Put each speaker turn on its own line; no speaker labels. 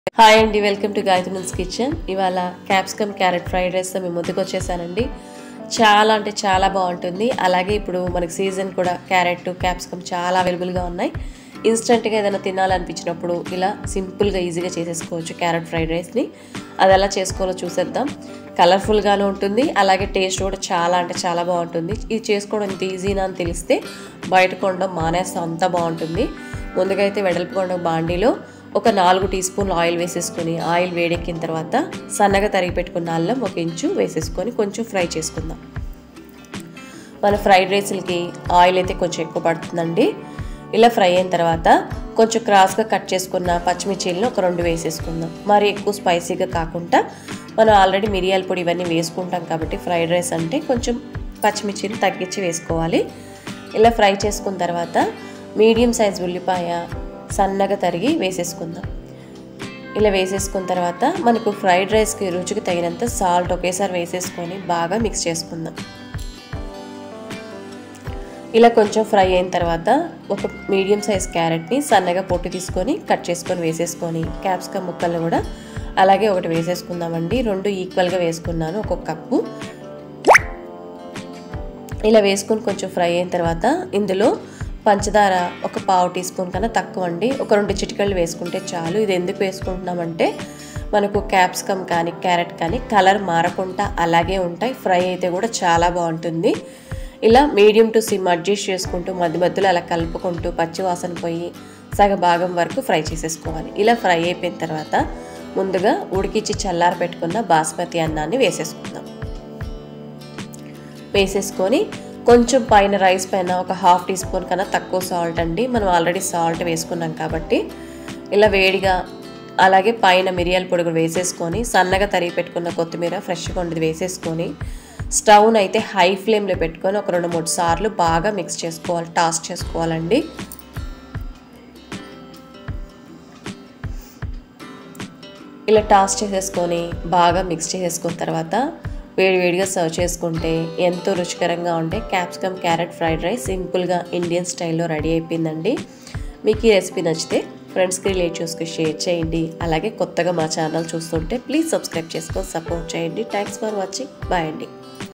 hi అండి welcome to గాయత్రిన్స్ kitchen ఇవాళ capsicum carrot fried రైస్తో మేము ముందుకు వచ్చేసానండి చాలా అంటే చాలా బాగుంటుంది అలాగే ఇప్పుడు మనకి సీజన్ కూడా క్యారెట్ క్యాప్సికమ్ చాలా అవైలబుల్గా ఉన్నాయి ఇన్స్టెంట్గా ఏదైనా తినాలనిపించినప్పుడు ఇలా సింపుల్గా ఈజీగా చేసేసుకోవచ్చు క్యారెట్ ఫ్రైడ్ రైస్ని అది ఎలా చేసుకోవాలో చూసేద్దాం కలర్ఫుల్గానే ఉంటుంది అలాగే టేస్ట్ కూడా చాలా అంటే చాలా బాగుంటుంది ఇది చేసుకోవడం ఇంత ఈజీనా అని తెలిస్తే బయట కొనడం మానేస్తాం అంత బాగుంటుంది ముందుగా అయితే వెడల్పు కొనడం బాండీలో ఒక నాలుగు టీ స్పూన్లు ఆయిల్ వేసేసుకొని ఆయిల్ వేడెక్కిన తర్వాత సన్నగా తరిగి పెట్టుకున్న అల్లం ఒక ఇంచు వేసేసుకొని కొంచెం ఫ్రై చేసుకుందాం మన ఫ్రైడ్ రైస్లకి ఆయిల్ అయితే కొంచెం ఎక్కువ పడుతుందండి ఇలా ఫ్రై అయిన తర్వాత కొంచెం క్రాస్గా కట్ చేసుకున్న పచ్చిమిర్చీలను ఒక రెండు వేసేసుకుందాం మరి ఎక్కువ స్పైసీగా కాకుండా మనం ఆల్రెడీ మిరియాల పొడి ఇవన్నీ వేసుకుంటాం కాబట్టి ఫ్రైడ్ రైస్ అంటే కొంచెం పచ్చిమిర్చీలు తగ్గించి వేసుకోవాలి ఇలా ఫ్రై చేసుకున్న తర్వాత మీడియం సైజ్ ఉల్లిపాయ సన్నగా తరిగి వేసేసుకుందాం ఇలా వేసేసుకున్న తర్వాత మనకు ఫ్రైడ్ రైస్కి రుచికి తగినంత సాల్ట్ ఒకేసారి వేసేసుకొని బాగా మిక్స్ చేసుకుందాం ఇలా కొంచెం ఫ్రై అయిన తర్వాత ఒక మీడియం సైజ్ క్యారెట్ని సన్నగా పొట్టు తీసుకొని కట్ చేసుకొని వేసేసుకొని క్యాప్సికమ్ ముక్కలను కూడా అలాగే ఒకటి వేసేసుకుందామండి రెండు ఈక్వల్గా వేసుకున్నాను ఒక్కొక్క కప్పు ఇలా వేసుకొని కొంచెం ఫ్రై అయిన తర్వాత ఇందులో పంచదార ఒక పావు టీ స్పూన్ కన్నా తక్కువ అండి ఒక రెండు చిటికలు వేసుకుంటే చాలు ఇది ఎందుకు వేసుకుంటున్నామంటే మనకు క్యాప్సికమ్ కానీ క్యారెట్ కానీ కలర్ మారకుండా అలాగే ఉంటాయి ఫ్రై అయితే కూడా చాలా బాగుంటుంది ఇలా మీడియం టు సిమ్ అడ్జస్ట్ చేసుకుంటూ మధ్య మధ్యలో అలా కలుపుకుంటూ పచ్చి వాసన పోయి సగ భాగం వరకు ఫ్రై చేసేసుకోవాలి ఇలా ఫ్రై అయిపోయిన తర్వాత ముందుగా ఉడికిచ్చి చల్లార పెట్టుకున్న బాస్మతి అన్నాన్ని వేసేసుకుందాం వేసేసుకొని కొంచెం పైన రైస్ పైన ఒక హాఫ్ టీ స్పూన్ కన్నా తక్కువ సాల్ట్ అండి మనం ఆల్రెడీ సాల్ట్ వేసుకున్నాం కాబట్టి ఇలా వేడిగా అలాగే పైన మిరియాల పొడి కూడా వేసేసుకొని సన్నగా తరిగి పెట్టుకున్న కొత్తిమీర ఫ్రెష్గా ఉండేది వేసేసుకొని స్టవ్ని అయితే హై ఫ్లేమ్లో పెట్టుకొని ఒక రెండు మూడు సార్లు బాగా మిక్స్ చేసుకోవాలి టాస్ చేసుకోవాలండి ఇలా టాస్ చేసేసుకొని బాగా మిక్స్ చేసేసుకున్న తర్వాత వేడివేడిగా సర్వ్ చేసుకుంటే ఎంతో రుచికరంగా ఉండే క్యాప్సికమ్ క్యారెట్ ఫ్రైడ్ రైస్ సింపుల్గా ఇండియన్ స్టైల్లో రెడీ అయిపోయిందండి మీకు ఈ రెసిపీ నచ్చితే ఫ్రెండ్స్కి రిలేటివ్స్కి షేర్ చేయండి అలాగే కొత్తగా మా ఛానల్ చూస్తుంటే ప్లీజ్ సబ్స్క్రైబ్ చేసుకొని సపోర్ట్ చేయండి థ్యాంక్స్ ఫర్ వాచింగ్ బాయ్ అండి